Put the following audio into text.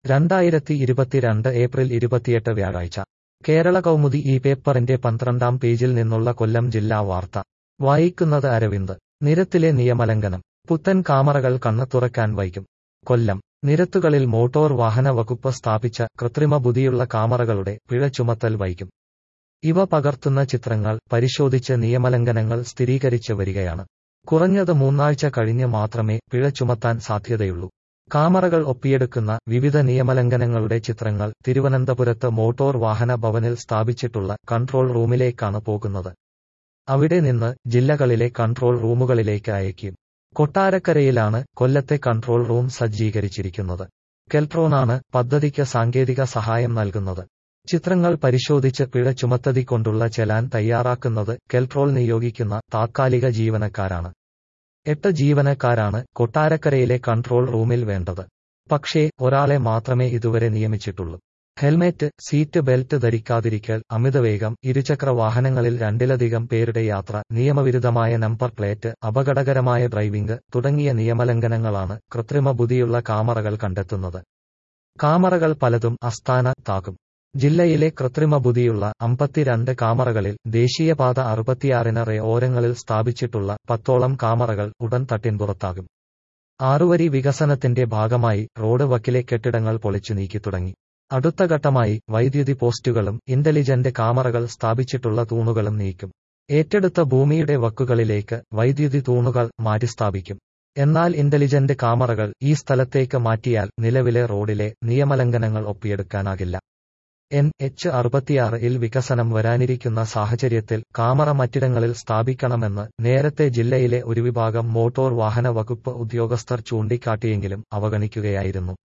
രണ്ടായിരത്തി ഇരുപത്തിരണ്ട് ഏപ്രിൽ ഇരുപത്തിയെട്ട് വ്യാഴാഴ്ച കേരള കൗമുദി ഈ പേപ്പറിന്റെ പന്ത്രണ്ടാം പേജിൽ നിന്നുള്ള കൊല്ലം ജില്ലാ വാർത്ത വായിക്കുന്നത് അരവിന്ദ് നിരത്തിലെ നിയമലംഘനം പുത്തൻ കാമറകൾ കണ്ണ് തുറക്കാൻ വൈകും കൊല്ലം നിരത്തുകളിൽ മോട്ടോർ വാഹന വകുപ്പ് സ്ഥാപിച്ച കൃത്രിമ ബുദ്ധിയുള്ള കാമറകളുടെ പിഴ ചുമത്തൽ വൈകും ഇവ പകർത്തുന്ന ചിത്രങ്ങൾ പരിശോധിച്ച് നിയമലംഘനങ്ങൾ സ്ഥിരീകരിച്ച് വരികയാണ് കുറഞ്ഞത് മൂന്നാഴ്ച കഴിഞ്ഞ് മാത്രമേ പിഴ ചുമത്താൻ സാധ്യതയുള്ളൂ കാമറകൾ ഒപ്പിയെടുക്കുന്ന വിവിധ നിയമലംഘനങ്ങളുടെ ചിത്രങ്ങൾ തിരുവനന്തപുരത്ത് മോട്ടോർ വാഹന ഭവനിൽ സ്ഥാപിച്ചിട്ടുള്ള കൺട്രോൾ റൂമിലേക്കാണ് പോകുന്നത് അവിടെ നിന്ന് ജില്ലകളിലെ കൺട്രോൾ റൂമുകളിലേക്ക് അയക്കും കൊട്ടാരക്കരയിലാണ് കൊല്ലത്തെ കൺട്രോൾ റൂം സജ്ജീകരിച്ചിരിക്കുന്നത് കെൽട്രോണാണ് പദ്ധതിക്ക് സാങ്കേതിക സഹായം നൽകുന്നത് ചിത്രങ്ങൾ പരിശോധിച്ച് പിഴ ചുമത്തതിക്കൊണ്ടുള്ള ചെലാൻ തയ്യാറാക്കുന്നത് കെൽട്രോൾ നിയോഗിക്കുന്ന താത്കാലിക ജീവനക്കാരാണ് എട്ട് ജീവനക്കാരാണ് കൊട്ടാരക്കരയിലെ കൺട്രോൾ റൂമിൽ വേണ്ടത് പക്ഷേ ഒരാളെ മാത്രമേ ഇതുവരെ നിയമിച്ചിട്ടുള്ളൂ ഹെൽമെറ്റ് സീറ്റ് ബെൽറ്റ് ധരിക്കാതിരിക്കൽ അമിതവേഗം ഇരുചക്ര വാഹനങ്ങളിൽ രണ്ടിലധികം പേരുടെ യാത്ര നിയമവിരുദ്ധമായ നമ്പർ പ്ലേറ്റ് അപകടകരമായ ഡ്രൈവിംഗ് തുടങ്ങിയ നിയമലംഘനങ്ങളാണ് കൃത്രിമ ബുദ്ധിയുള്ള കാമറകൾ കണ്ടെത്തുന്നത് കാമറകൾ പലതും അസ്ഥാനത്താകും ജില്ലയിലെ കൃത്രിമ ബുദ്ധിയുള്ള അമ്പത്തിരണ്ട് കാമറകളിൽ ദേശീയപാത അറുപത്തിയാറിന് റേ ഓരങ്ങളിൽ സ്ഥാപിച്ചിട്ടുള്ള പത്തോളം കാമറകൾ ഉടൻ തട്ടിൻപുറത്താകും ആറുവരി വികസനത്തിന്റെ ഭാഗമായി റോഡ് വക്കിലെ കെട്ടിടങ്ങൾ പൊളിച്ചു നീക്കി തുടങ്ങി അടുത്ത ഘട്ടമായി വൈദ്യുതി പോസ്റ്റുകളും ഇന്റലിജന്റ് കാമറകൾ സ്ഥാപിച്ചിട്ടുള്ള തൂണുകളും നീക്കും ഏറ്റെടുത്ത ഭൂമിയുടെ വക്കുകളിലേക്ക് വൈദ്യുതി തൂണുകൾ മാറ്റിസ്ഥാപിക്കും എന്നാൽ ഇന്റലിജന്റ് കാമറകൾ ഈ സ്ഥലത്തേക്ക് മാറ്റിയാൽ നിലവിലെ റോഡിലെ നിയമലംഘനങ്ങൾ ഒപ്പിയെടുക്കാനാകില്ല എൻ എച്ച് അറുപത്തിയാറിൽ വികസനം വരാനിരിക്കുന്ന സാഹചര്യത്തിൽ കാമറ മറ്റിടങ്ങളിൽ സ്ഥാപിക്കണമെന്ന് നേരത്തെ ജില്ലയിലെ ഒരു വിഭാഗം മോട്ടോർ വാഹന വകുപ്പ് ഉദ്യോഗസ്ഥർ ചൂണ്ടിക്കാട്ടിയെങ്കിലും അവഗണിക്കുകയായിരുന്നു